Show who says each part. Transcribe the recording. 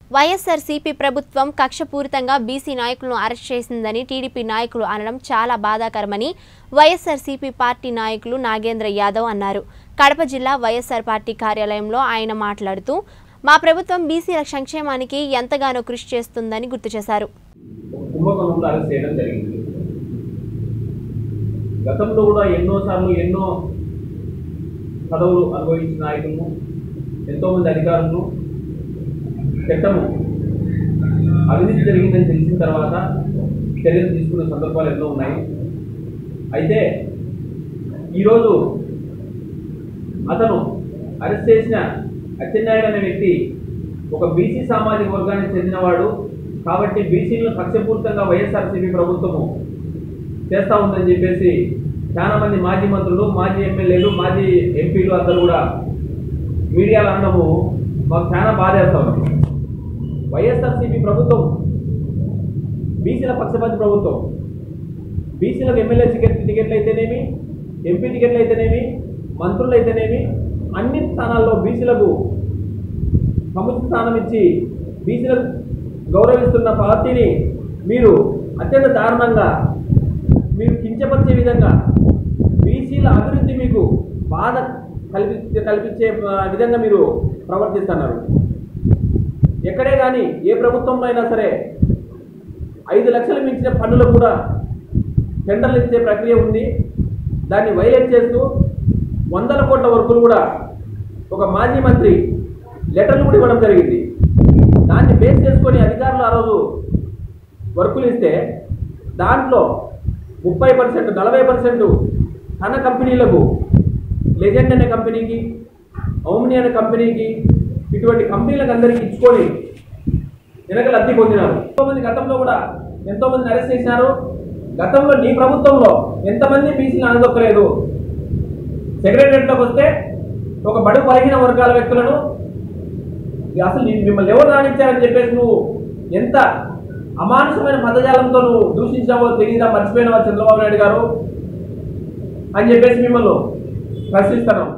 Speaker 1: వైఎస్ఆర్సీపీ ప్రభుత్వం కక్షపూరితంగా బీసీ నాయకులను అరెస్ట్ చేసిందని టీడీపీ నాయకులు అనడం చాలా బాధాకరమని వైఎస్ఆర్సీపీ పార్టీ నాయకులు నాగేంద్ర యాదవ్ అన్నారు కడప జిల్లా వైఎస్ఆర్ పార్టీ కార్యాలయంలో ఆయన మాట్లాడుతూ మా ప్రభుత్వం బీసీల సంక్షేమానికి ఎంతగానో కృషి చేస్తుందని గుర్తు చేశారు
Speaker 2: కుంభకోణంలో అరెస్ట్ చేయడం జరిగింది గతంలో కూడా ఎన్నోసార్లు ఎన్నో పదవులు అనుభవించిన నాయకులను ఎంతోమంది అధికారులను చట్టము అవినీతి జరిగిందని తెలిసిన తర్వాత చర్యలు తీసుకున్న సందర్భాలు ఎన్నో ఉన్నాయి అయితే ఈరోజు అతను అరెస్ట్ చేసిన అచ్చెన్నాయుడు అనే వ్యక్తి ఒక బీసీ సామాజిక వర్గానికి చెందినవాడు కాబట్టి బీసీలను కక్షపూరితంగా వైఎస్ఆర్సీపీ ప్రభుత్వము చేస్తూ ఉందని చెప్పేసి చాలా మంది మాజీ మంత్రులు మాజీ ఎమ్మెల్యేలు మాజీ ఎంపీలు అందరూ కూడా మీడియాలో అనడము మాకు చాలా బాధేస్తా ఉంది వైఎస్ఆర్సీపీ ప్రభుత్వం బీసీల పక్షపాతి ప్రభుత్వం బీసీలకు ఎమ్మెల్యే టికెట్ టికెట్లు అయితేనేమి ఎంపీ టికెట్లు అయితేనేమి మంత్రులు అయితేనేమి అన్ని స్థానాల్లో బీసీలకు సముచిత స్థానం ఇచ్చి బీసీలకు గౌరవిస్తున్న పార్టీని మీరు అత్యంత దారుణంగా మీరు కించపరిచే విధంగా బీసీల అభివృద్ధి మీకు బాధ కల్పించే కల్పించే ఆ, విధంగా మీరు ప్రవర్తిస్తున్నారు ఎక్కడే కానీ ఏ ప్రభుత్వంలో అయినా సరే ఐదు లక్షలు మించిన పన్నులు కూడా టెండర్లు ఇచ్చే ప్రక్రియ ఉంది దాన్ని వైలేట్ చేస్తూ వందల కోట్ల వర్కులు కూడా ఒక మాజీ మంత్రి లెటర్లు కూడా ఇవ్వడం జరిగింది దాన్ని బేస్ చేసుకొని అధికారులు ఆ రోజు వర్కులు ఇస్తే దాంట్లో ముప్పై పర్సెంట్ నలభై పర్సెంట్ తన కంపెనీలకు లెజెండ్ అనే కంపెనీకి ఓమ్ని అనే కంపెనీకి ఇటువంటి కంపెనీలకు అందరికీ ఇచ్చుకొని వెనక లబ్ధి పొందినారు ఎంతోమంది గతంలో కూడా ఎంతో మందిని అరెస్ట్ చేసినారు గతంలో నీ ప్రభుత్వంలో ఎంతమంది బీసీలు అనదొక్కలేదు సెక్రటరియట్లోకి వస్తే ఒక బడు బలహీన వర్గాల వ్యక్తులను అసలు నీ- మిమ్మల్ని ఎవరు రాణించారని చెప్పేసి నువ్వు ఎంత అమానుషమైన పదజాలంతో నువ్వు దూషించావో తెలియదా మర్చిపోయినావా చంద్రబాబు నాయుడు గారు అని చెప్పేసి మిమ్మల్ని ప్రశ్నిస్తున్నాం